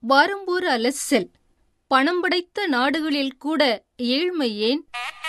வாரம்பூர் அலசல் பணம் படைத்த நாடுகளில் கூட ஏழ்மை ஏன்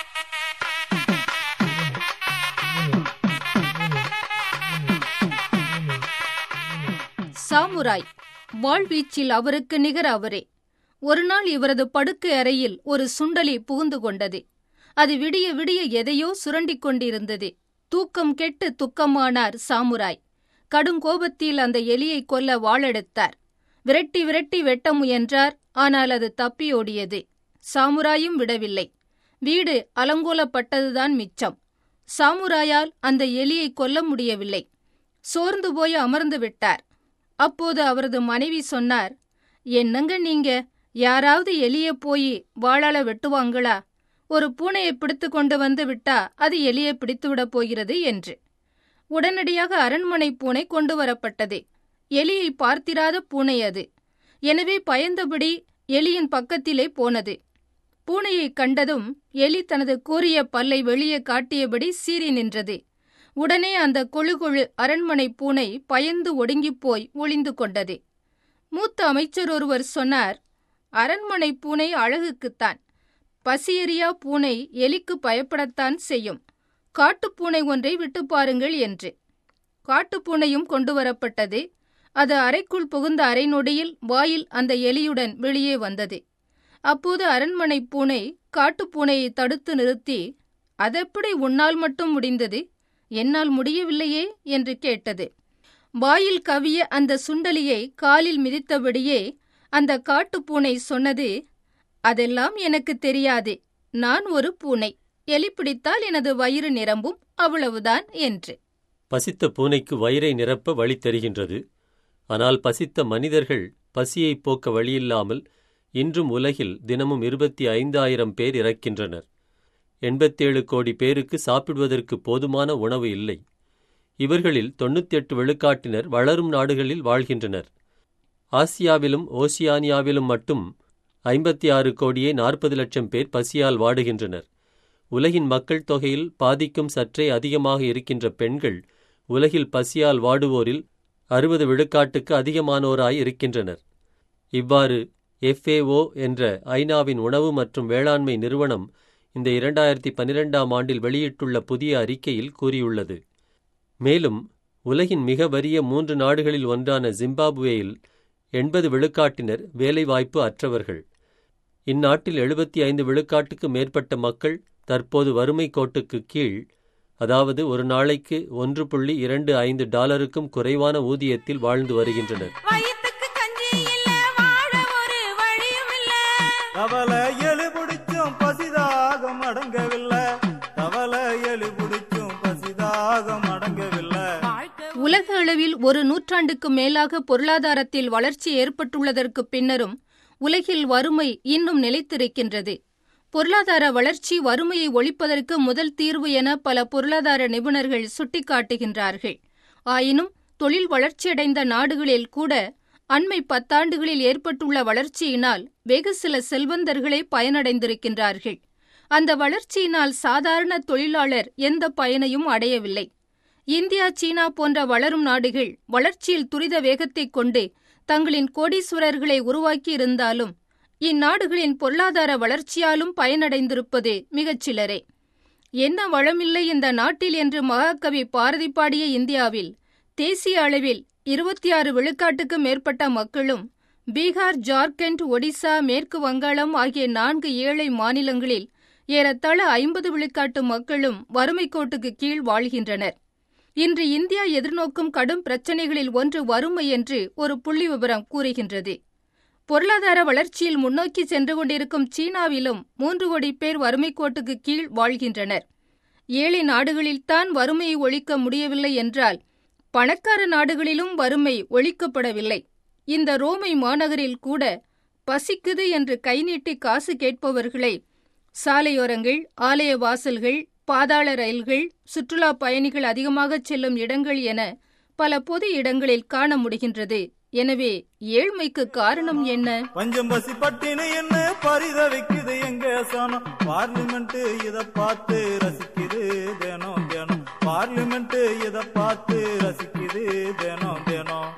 சாமுராய் வாழ்வீச்சில் அவருக்கு நிகர் அவரே ஒருநாள் இவரது படுக்கை அறையில் ஒரு சுண்டலி புகுந்து கொண்டது அது விடிய விடிய எதையோ சுரண்டிக் கொண்டிருந்தது தூக்கம் கெட்டு துக்கமானார் சாமுராய் கடுங்கோபத்தில் அந்த எலியை கொல்ல வாளெடுத்தார் விரட்டி விரட்டி வெட்ட முயன்றார் ஆனால் அது தப்பியோடியது சாமுராயும் விடவில்லை வீடு அலங்கோலப்பட்டதுதான் மிச்சம் சாமுராயால் அந்த எலியை கொல்ல முடியவில்லை சோர்ந்து போய் அமர்ந்து விட்டார் அப்போது அவரது மனைவி சொன்னார் என்னங்க நீங்க யாராவது எலிய போய் வாழால வெட்டுவாங்களா ஒரு பூனையை பிடித்து கொண்டு வந்து விட்டா அது எலியை பிடித்துவிடப் போகிறது என்று உடனடியாக அரண்மனை பூனை கொண்டு வரப்பட்டது எலியை பார்த்திராத பூனை அது எனவே பயந்தபடி எலியின் பக்கத்திலே போனது பூனையை கண்டதும் எலி தனது கூரிய பல்லை வெளியே காட்டியபடி சீறி நின்றது உடனே அந்த கொழுகொழு அரண்மனை பூனை பயந்து ஒடுங்கிப் போய் ஒளிந்து கொண்டது மூத்த அமைச்சர் ஒருவர் சொன்னார் அரண்மனை பூனை அழகுக்குத்தான் பசியறியா பூனை எலிக்கு பயப்படத்தான் செய்யும் காட்டுப்பூனை ஒன்றை விட்டு பாருங்கள் என்று காட்டுப்பூனையும் கொண்டு வரப்பட்டது அது அறைக்குள் புகுந்த அரை நொடியில் வாயில் அந்த எலியுடன் வெளியே வந்தது அப்போது அரண்மனை பூனை காட்டுப்பூனையை தடுத்து நிறுத்தி அதெப்படி உன்னால் மட்டும் முடிந்தது என்னால் முடியவில்லையே என்று கேட்டது வாயில் கவிய அந்த சுண்டலியை காலில் மிதித்தபடியே அந்த காட்டுப்பூனை சொன்னது அதெல்லாம் எனக்கு தெரியாது நான் ஒரு பூனை எலி பிடித்தால் எனது வயிறு நிரம்பும் அவ்வளவுதான் என்று பசித்த பூனைக்கு வயிறை நிரப்ப வழி தெரிகின்றது ஆனால் பசித்த மனிதர்கள் பசியைப் போக்க வழியில்லாமல் இன்றும் உலகில் தினமும் இருபத்தி ஐந்தாயிரம் பேர் இறக்கின்றனர் எண்பத்தேழு கோடி பேருக்கு சாப்பிடுவதற்கு போதுமான உணவு இல்லை இவர்களில் தொண்ணூத்தி எட்டு விழுக்காட்டினர் வளரும் நாடுகளில் வாழ்கின்றனர் ஆசியாவிலும் ஓசியானியாவிலும் மட்டும் ஐம்பத்தி ஆறு கோடியே நாற்பது லட்சம் பேர் பசியால் வாடுகின்றனர் உலகின் மக்கள் தொகையில் பாதிக்கும் சற்றே அதிகமாக இருக்கின்ற பெண்கள் உலகில் பசியால் வாடுவோரில் அறுபது விழுக்காட்டுக்கு அதிகமானோராய் இருக்கின்றனர் இவ்வாறு எஃப்ஏஓ என்ற ஐநாவின் உணவு மற்றும் வேளாண்மை நிறுவனம் இந்த இரண்டாயிரத்தி பனிரெண்டாம் ஆண்டில் வெளியிட்டுள்ள புதிய அறிக்கையில் கூறியுள்ளது மேலும் உலகின் மிக வறிய மூன்று நாடுகளில் ஒன்றான ஜிம்பாப்வேயில் எண்பது விழுக்காட்டினர் வேலைவாய்ப்பு அற்றவர்கள் இந்நாட்டில் எழுபத்தி ஐந்து விழுக்காட்டுக்கு மேற்பட்ட மக்கள் தற்போது வறுமை கோட்டுக்கு கீழ் அதாவது ஒரு நாளைக்கு ஒன்று புள்ளி இரண்டு ஐந்து டாலருக்கும் குறைவான ஊதியத்தில் வாழ்ந்து வருகின்றனர் வயித்துக்கு கஞ்சி இல்ல வாழ ஒரு வழியும் இல்ல தவளை எலி பிடிச்சும் பசிதாகம் அடங்கவில்லை தவளை எலி பிடிச்சும் பசிதாகம் அடங்கவில்லை வாழ்க்கை உலக அளவில் ஒரு நூற்றாண்டுக்கு மேலாக பொருளாதாரத்தில் வளர்ச்சி ஏற்பட்டுள்ளதற்கு பின்னரும் உலகில் வறுமை இன்னும் நிலைத்திருக்கின்றது பொருளாதார வளர்ச்சி வறுமையை ஒழிப்பதற்கு முதல் தீர்வு என பல பொருளாதார நிபுணர்கள் சுட்டிக்காட்டுகின்றார்கள் ஆயினும் தொழில் வளர்ச்சியடைந்த நாடுகளில் கூட அண்மை பத்தாண்டுகளில் ஏற்பட்டுள்ள வளர்ச்சியினால் வெகு சில செல்வந்தர்களே பயனடைந்திருக்கின்றார்கள் அந்த வளர்ச்சியினால் சாதாரண தொழிலாளர் எந்த பயனையும் அடையவில்லை இந்தியா சீனா போன்ற வளரும் நாடுகள் வளர்ச்சியில் துரித வேகத்தைக் கொண்டு தங்களின் கோடீஸ்வரர்களை உருவாக்கி இருந்தாலும் இந்நாடுகளின் பொருளாதார வளர்ச்சியாலும் பயனடைந்திருப்பது மிகச் சிலரே என்ன வளமில்லை இந்த நாட்டில் என்று மகாகவி பாரதி பாடிய இந்தியாவில் தேசிய அளவில் இருபத்தி ஆறு விழுக்காட்டுக்கு மேற்பட்ட மக்களும் பீகார் ஜார்க்கண்ட் ஒடிசா மேற்கு வங்காளம் ஆகிய நான்கு ஏழை மாநிலங்களில் ஏறத்தாழ ஐம்பது விழுக்காட்டு மக்களும் வறுமை கோட்டுக்கு கீழ் வாழ்கின்றனர் இன்று இந்தியா எதிர்நோக்கும் கடும் பிரச்சனைகளில் ஒன்று வறுமை என்று ஒரு புள்ளி விவரம் கூறுகின்றது பொருளாதார வளர்ச்சியில் முன்னோக்கி சென்று கொண்டிருக்கும் சீனாவிலும் மூன்று கோடி பேர் வறுமை கோட்டுக்கு கீழ் வாழ்கின்றனர் ஏழை நாடுகளில்தான் வறுமையை ஒழிக்க முடியவில்லை என்றால் பணக்கார நாடுகளிலும் வறுமை ஒழிக்கப்படவில்லை இந்த ரோமை மாநகரில் கூட பசிக்குது என்று கை நீட்டி காசு கேட்பவர்களை சாலையோரங்கள் ஆலய வாசல்கள் பாதாள ரயில்கள் சுற்றுலா பயணிகள் அதிகமாகச் செல்லும் இடங்கள் என பல பொது இடங்களில் காண முடிகின்றது எனவே ஏழ்மைக்கு காரணம் என்ன பஞ்சம் பசி பட்டினி என்ன பரிதவிக்குது எங்க சனம் பார்லிமெண்ட் இத பார்த்து ரசிக்குது தினம் தினம் பார்லிமெண்ட் இத பார்த்து ரசிக்குது தினம் தினம் ஓட்டு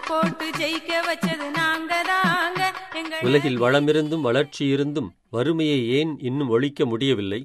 போட்டு ஜெயிக்க வச்சது நாங்க தாங்க எங்க உலகில் வளமிருந்தும் வளர்ச்சியிருந்தும் வறுமையை ஏன் இன்னும் ஒழிக்க முடியவில்லை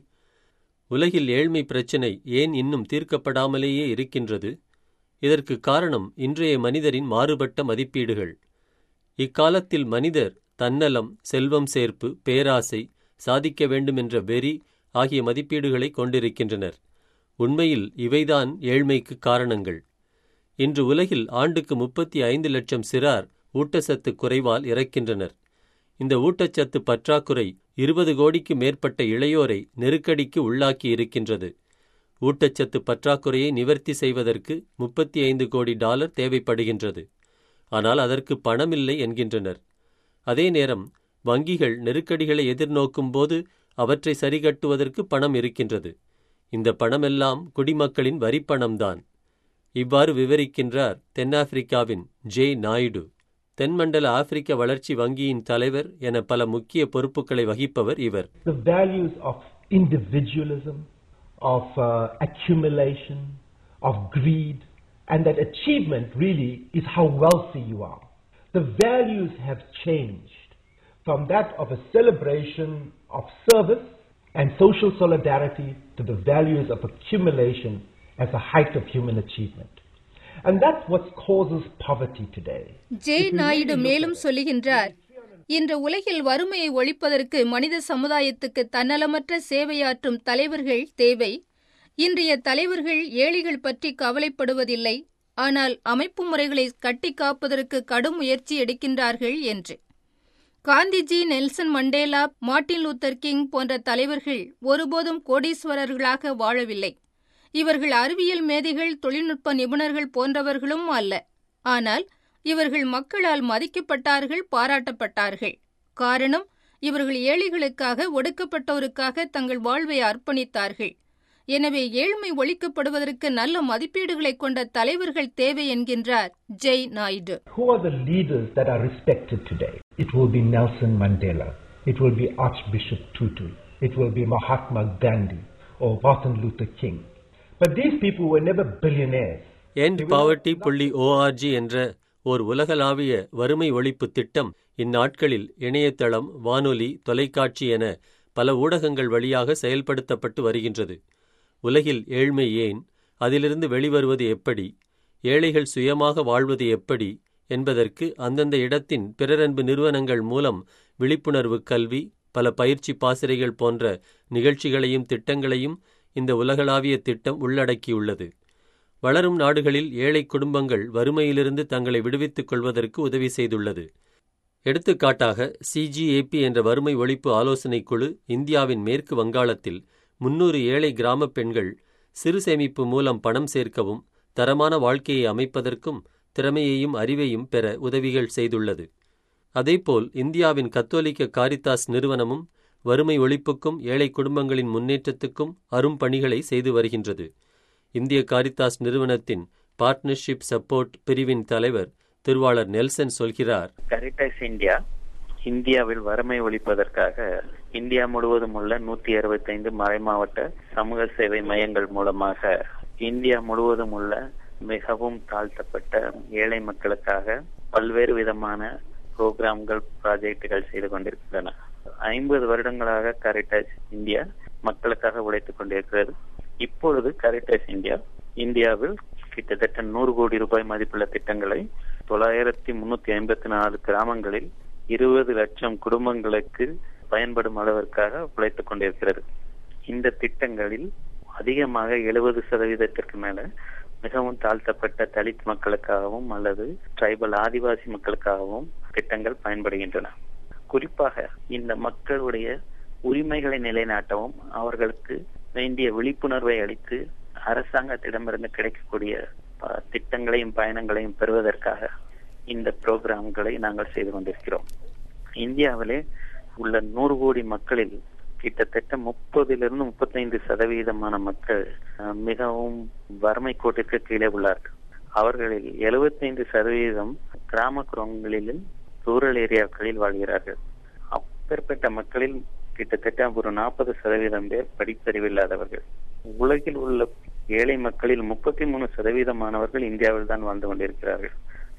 உலகில் ஏழ்மை பிரச்சினை ஏன் இன்னும் தீர்க்கப்படாமலேயே இருக்கின்றது இதற்கு காரணம் இன்றைய மனிதரின் மாறுபட்ட மதிப்பீடுகள் இக்காலத்தில் மனிதர் தன்னலம் செல்வம் சேர்ப்பு பேராசை சாதிக்க வேண்டுமென்ற வெறி ஆகிய மதிப்பீடுகளை கொண்டிருக்கின்றனர் உண்மையில் இவைதான் ஏழ்மைக்கு காரணங்கள் இன்று உலகில் ஆண்டுக்கு முப்பத்தி ஐந்து லட்சம் சிறார் ஊட்டச்சத்து குறைவால் இறக்கின்றனர் இந்த ஊட்டச்சத்து பற்றாக்குறை இருபது கோடிக்கு மேற்பட்ட இளையோரை நெருக்கடிக்கு உள்ளாக்கி இருக்கின்றது ஊட்டச்சத்து பற்றாக்குறையை நிவர்த்தி செய்வதற்கு முப்பத்தி ஐந்து கோடி டாலர் தேவைப்படுகின்றது ஆனால் அதற்கு பணமில்லை என்கின்றனர் அதே நேரம் வங்கிகள் நெருக்கடிகளை எதிர்நோக்கும் போது அவற்றை சரிகட்டுவதற்கு பணம் இருக்கின்றது இந்த பணமெல்லாம் குடிமக்களின் வரிப்பணம்தான் இவ்வாறு விவரிக்கின்றார் தென்னாப்பிரிக்காவின் ஜே நாயுடு தென்மண்டல ஆப்பிரிக்க வளர்ச்சி வங்கியின் தலைவர் என பல முக்கிய பொறுப்புகளை வகிப்பவர் இவர் the values of individualism, of uh, accumulation, of greed, and that achievement really is how wealthy you are. The values have changed from that of a celebration of service and social solidarity to the values of accumulation as a height of human achievement. And that's what causes poverty today. J Naidu மேலும் சொல்லுகின்றார் இன்று உலகில் வறுமையை ஒழிப்பதற்கு மனித சமுதாயத்துக்கு தன்னலமற்ற சேவையாற்றும் தலைவர்கள் தேவை இன்றைய தலைவர்கள் ஏழைகள் பற்றி கவலைப்படுவதில்லை ஆனால் அமைப்பு முறைகளை கட்டி காப்பதற்கு கடும் முயற்சி எடுக்கின்றார்கள் என்று Gandhiji Nelson Mandela Martin Luther King போன்ற தலைவர்கள் ஒருபோதும் கோடீஸ்வரர்களாக வாழவில்லை இவர்கள் அறிவியல் மேதைகள் தொழில்நுட்ப நிபுணர்கள் போன்றவர்களும் அல்ல ஆனால் இவர்கள் மக்களால் மதிக்கப்பட்டார்கள் பாராட்டப்பட்டார்கள் காரணம் இவர்கள் ஏழைகளுக்காக ஒடுக்கப்பட்டோருக்காக தங்கள் வாழ்வை அர்ப்பணித்தார்கள் எனவே ஏழ்மை ஒழிக்கப்படுவதற்கு நல்ல மதிப்பீடுகளை கொண்ட தலைவர்கள் தேவை என்கின்றார் Jai Naidu Who are the leaders that are respected today? It will be Nelson Mandela. It will be Archbishop Tutu. It will be Mahatma Gandhi or Martin Luther King. But these people were never billionaires. End poverty புள்ளி org என்ற ஓர் உலகளாவிய வறுமை ஒழிப்பு திட்டம் இந்நாட்களில் இணையதளம் வானொலி தொலைக்காட்சி என பல ஊடகங்கள் வழியாக செயல்படுத்தப்பட்டு வருகின்றது உலகில் ஏழ்மை ஏன் அதிலிருந்து வெளிவருவது எப்படி ஏழைகள் சுயமாக வாழ்வது எப்படி என்பதற்கு அந்தந்த இடத்தின் பிறரன்பு நிறுவனங்கள் மூலம் விழிப்புணர்வு கல்வி பல பயிற்சி பாசிரைகள் போன்ற நிகழ்ச்சிகளையும் திட்டங்களையும் இந்த உலகளாவிய திட்டம் உள்ளடக்கியுள்ளது வளரும் நாடுகளில் ஏழை குடும்பங்கள் வறுமையிலிருந்து தங்களை விடுவித்துக் கொள்வதற்கு உதவி செய்துள்ளது எடுத்துக்காட்டாக சிஜிஏபி என்ற வறுமை ஒழிப்பு ஆலோசனைக் குழு இந்தியாவின் மேற்கு வங்காளத்தில் முன்னூறு ஏழை கிராமப் பெண்கள் சிறு சேமிப்பு மூலம் பணம் சேர்க்கவும் தரமான வாழ்க்கையை அமைப்பதற்கும் திறமையையும் அறிவையும் பெற உதவிகள் செய்துள்ளது அதேபோல் இந்தியாவின் கத்தோலிக்க காரித்தாஸ் நிறுவனமும் வறுமை ஒழிப்புக்கும் ஏழை குடும்பங்களின் முன்னேற்றத்துக்கும் அரும் பணிகளை செய்து வருகின்றது இந்திய காரித்தாஸ் நிறுவனத்தின் பார்ட்னர்ஷிப் சப்போர்ட் பிரிவின் தலைவர் திருவாளர் நெல்சன் சொல்கிறார் கரிட்டாஸ் இந்தியா இந்தியாவில் வறுமை ஒழிப்பதற்காக இந்தியா முழுவதும் உள்ள நூத்தி அறுபத்தைந்து மறைமாவட்ட சமூக சேவை மையங்கள் மூலமாக இந்தியா முழுவதும் உள்ள மிகவும் தாழ்த்தப்பட்ட ஏழை மக்களுக்காக பல்வேறு விதமான புரோகிராம்கள் ப்ராஜெக்டுகள் செய்து கொண்டிருக்கின்றன ஐம்பது வருடங்களாக கரிட்டாஸ் இந்தியா மக்களுக்காக உழைத்துக் கொண்டிருக்கிறது இப்பொழுது கரிட்டாஸ் இந்தியா இந்தியாவில் கிட்டத்தட்ட நூறு கோடி ரூபாய் மதிப்புள்ள திட்டங்களை தொள்ளாயிரத்தி முன்னூத்தி ஐம்பத்தி நாலு கிராமங்களில் இருபது லட்சம் குடும்பங்களுக்கு பயன்படும் அளவிற்காக உழைத்துக் கொண்டிருக்கிறது இந்த திட்டங்களில் அதிகமாக எழுபது சதவீதத்திற்கு மேல மிகவும் தாழ்த்தப்பட்ட தலித் மக்களுக்காகவும் அல்லது டிரைபல் ஆதிவாசி மக்களுக்காகவும் திட்டங்கள் பயன்படுகின்றன குறிப்பாக இந்த மக்களுடைய உரிமைகளை நிலைநாட்டவும் அவர்களுக்கு வேண்டிய விழிப்புணர்வை அளித்து அரசாங்கத்திடமிருந்து கிடைக்கக்கூடிய ப- திட்டங்களையும் பயணங்களையும் பெறுவதற்காக இந்த புரோகிராம்களை நாங்கள் செய்து கொண்டிருக்கிறோம் இந்தியாவிலே உள்ள நூறு கோடி மக்களில் கிட்டத்தட்ட முப்பதிலிருந்து முப்பத்தைந்து சதவீதமான மக்கள் அஹ், மிகவும் வறுமை கோட்டிற்கு கீழே உள்ளார்கள் அவர்களில் எழுபத்தைந்து சதவீதம் கிராமப்புறங்களிலும் ரூரல் ஏரியாக்களில் வாழ்கிறார்கள் அப்பேற்பட்ட மக்களில் கிட்டத்தட்ட ஒரு நாற்பது சதவீதம் பேர் படிப்பறிவில்லாதவர்கள் உலகில் உள்ள ஏழை மக்களில் முப்பத்தி மூணு சதவீதமானவர்கள் இந்தியாவில் தான் வாழ்ந்து கொண்டிருக்கிறார்கள்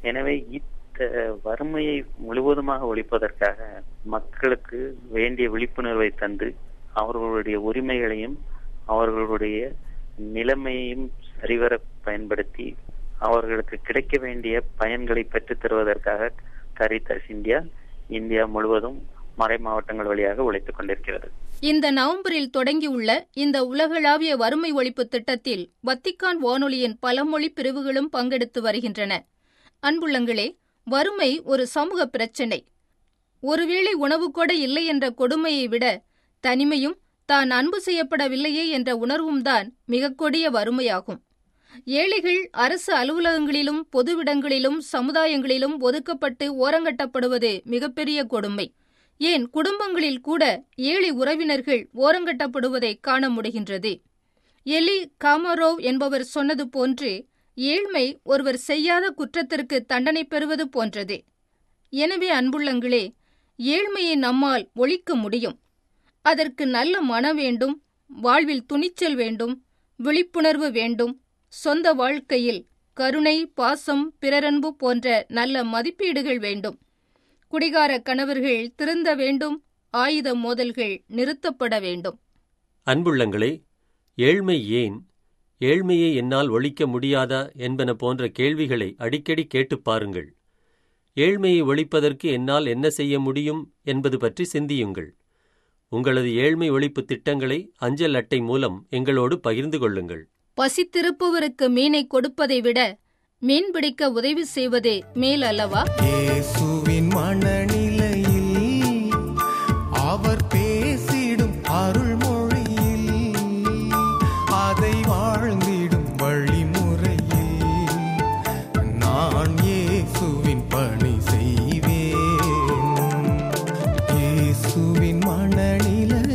எனவே இந்த வறுமையை முழுவதுமாக ஒழிப்பதற்காக மக்களுக்கு வேண்டிய விழிப்புணர்வை தந்து அவர்களுடைய உரிமைகளையும் அவர்களுடைய நிலைமையையும் சரிவர பயன்படுத்தி அவர்களுக்கு கிடைக்க வேண்டிய பயன்களை பெற்றுத் தருவதற்காக கரிதாஸ் இந்தியா இந்தியா முழுவதும் மறை மாவட்டங்கள் வழியாக உழைத்துக் கொண்டிருக்கிறது இந்த நவம்பரில் தொடங்கியுள்ள இந்த உலகளாவிய வறுமை ஒழிப்பு திட்டத்தில் வத்திக்கான் வானொலியின் பல மொழி பிரிவுகளும் பங்கெடுத்து வருகின்றன அன்புள்ளங்களே வறுமை ஒரு சமூக பிரச்சினை ஒருவேளை உணவு கூட இல்லை என்ற கொடுமையை விட தனிமையும் தான் அன்பு செய்யப்படவில்லையே என்ற உணர்வும் தான் மிக கொடிய வறுமையாகும் ஏழைகள் அரசு அலுவலகங்களிலும் பொதுவிடங்களிலும் சமுதாயங்களிலும் ஒதுக்கப்பட்டு ஓரங்கட்டப்படுவது மிகப்பெரிய கொடுமை ஏன் குடும்பங்களில் கூட ஏழை உறவினர்கள் ஓரங்கட்டப்படுவதை காண முடிகின்றது எலி காமரோவ் என்பவர் சொன்னது போன்று ஏழ்மை ஒருவர் செய்யாத குற்றத்திற்கு தண்டனை பெறுவது போன்றது எனவே அன்புள்ளங்களே ஏழ்மையை நம்மால் ஒழிக்க முடியும் அதற்கு நல்ல மனம் வேண்டும் வாழ்வில் துணிச்சல் வேண்டும் விழிப்புணர்வு வேண்டும் சொந்த வாழ்க்கையில் கருணை பாசம் பிறரன்பு போன்ற நல்ல மதிப்பீடுகள் வேண்டும் குடிகார கணவர்கள் திருந்த வேண்டும் ஆயுத மோதல்கள் நிறுத்தப்பட வேண்டும் அன்புள்ளங்களே ஏழ்மை ஏன் ஏழ்மையை என்னால் ஒழிக்க முடியாதா என்பன போன்ற கேள்விகளை அடிக்கடி கேட்டுப் பாருங்கள் ஏழ்மையை ஒழிப்பதற்கு என்னால் என்ன செய்ய முடியும் என்பது பற்றி சிந்தியுங்கள் உங்களது ஏழ்மை ஒழிப்பு திட்டங்களை அஞ்சல் அட்டை மூலம் எங்களோடு பகிர்ந்து கொள்ளுங்கள் பசித்திருப்பவருக்கு மீனை கொடுப்பதை விட மீன் பிடிக்க உதவி செய்வதே மேல் அல்லவா இயேசுவின் மனநிலையில் அவர் பேசிடும் அருள்மொழியில் அதை வாழ்ந்திடும் வழிமுறையில் நான் இயேசுவின் பணி செய்வேன் இயேசுவின் மனநிலையில்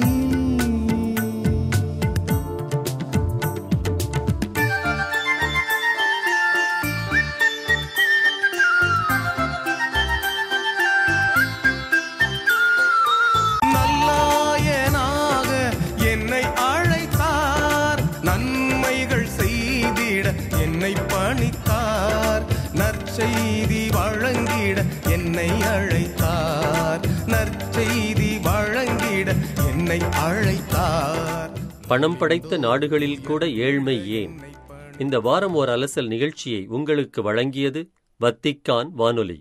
நல்லாயனாக என்னை அழைத்தார் நன்மைகள் செய்திட என்னை பணித்தார் நற்செய்தி வழங்கிட என்னை அழைத்தார் நற்செய்தி வழங்கிட என்னை அழைத்தார் பணம் படைத்த நாடுகளில் கூட ஏழ்மை ஏன் இந்த வாரம் ஓர் அலசல் நிகழ்ச்சியை உங்களுக்கு வழங்கியது வத்திக்கான் வானொலி